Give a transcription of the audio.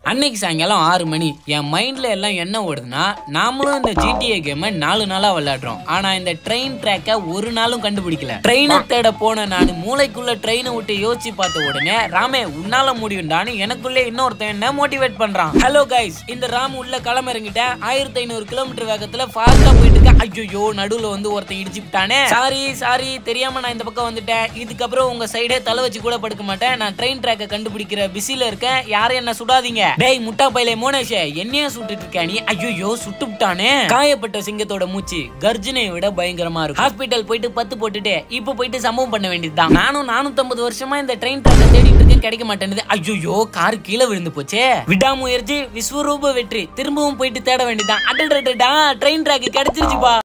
அன்னைக்கு சாயங்காலம் ஆறு மணி என் மைண்ட்ல எல்லாம் என்ன ஓடுதுன்னா நாமளும் இந்த ஜிடிஏ கேமை நாலு நாளா விளையாடுறோம் ஆனா இந்த ட்ரெயின் ட்ராக்கை ஒரு நாளும் கண்டுபிடிக்கல ட்ரெயினை தேட போன நான் மூளைக்குள்ள ட்ரெயினை விட்டு யோசிச்சு பார்த்த உடனே ராமே உன்னால முடியும்டான்னு எனக்குள்ளே இன்னொருத்தன் என்ன மோட்டிவேட் பண்றான் ஹலோ கைஸ் இந்த ராம் உள்ள களம் இறங்கிட்டேன் ஆயிரத்தி ஐநூறு கிலோமீட்டர் வேகத்துல ஃபாஸ்டா போயிட்டு இருக்கேன் ஐயோ நடுவுல வந்து ஒருத்தன் இடிச்சு விட்டானே சாரி சாரி தெரியாம நான் இந்த பக்கம் வந்துட்டேன் இதுக்கப்புறம் உங்க சைடே தலை வச்சு கூட படுக்க மாட்டேன் நான் ட்ரெயின் ட்ராக்கை கண்டுபிடிக்கிற பிஸில இருக்கேன் யாரும் என்ன சுடாதீங்க டேய் முட்டா பையில மோனேஷே என்னைய சுட்டுட்டு இருக்க நீ ஐயோ சுட்டு விட்டானே காயப்பட்ட சிங்கத்தோட மூச்சு கர்ஜனையை விட பயங்கரமா இருக்கும் ஹாஸ்பிட்டல் போயிட்டு பத்து போட்டுட்டு இப்ப போயிட்டு சம்பவம் பண்ண வேண்டியதுதான் நானும் நானூத்தம்பது வருஷமா இந்த ட்ரெயின் ட்ராக்கை தேடிட்டு இருக்கேன் கிடைக்க மாட்டேங்குது ஐயோ கார் கீழே விழுந்து போச்சே விடாமுயற்சி விஸ்வரூப வெற்றி திரும்பவும் போயிட்டு தேட வேண்டியதுதான் அடடடடா ட்ரெயின் ட்ராக் கிடைச்சிருச்சுப்பா